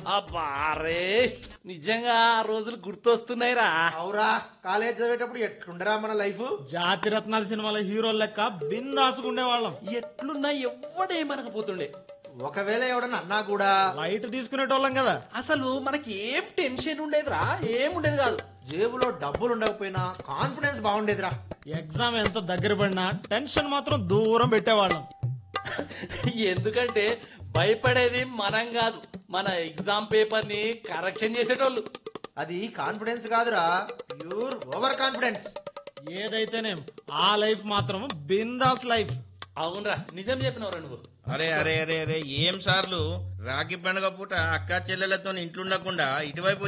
అబ్బారే నిజంగా ఆ రోజులు గుర్తొస్తున్నాయిరా అవురా కాలేజ్ చదివేటప్పుడు ఎట్లుండరా మన లైఫ్ జాతి రత్నాల సినిమాల హీరో లెక్క బిందాసుకుండేవాళ్ళం ఎట్లున్నా ఎవ్వడేమనకపోతుండే ఒకవేళ ఎవడన్నా అన్నా కూడా లైట్ తీసుకునేటోళ్ళం కదా అసలు మనకి ఏం టెన్షన్ ఉండేదిరా ఏం ఉండేది కాదు జేబులో డబ్బులు ఉండకపోయినా కాన్ఫిడెన్స్ బాగుండేదిరా ఎగ్జామ్ ఎంత దగ్గర పడినా టెన్షన్ మాత్రం దూరం పెట్టేవాళ్ళం ఎందుకంటే భయపడేది మనం కాదు మన ఎగ్జామ్ పేపర్ ని కరెక్షన్ చేసేటోళ్ళు అది కాన్ఫిడెన్స్ కాదురా ప్యూర్ ఓవర్ కాన్ఫిడెన్స్ ఏదైతేనేం ఆ లైఫ్ మాత్రం బిందాస్ లైఫ్ అవునరా నిజం చెప్పినవరా నువ్వు అరే అరే అరే అరే ఏం సార్లు రాఖీ పండుగ పూట అక్క చెల్లెలతో ఇంట్లో ఉండకుండా ఇటువైపు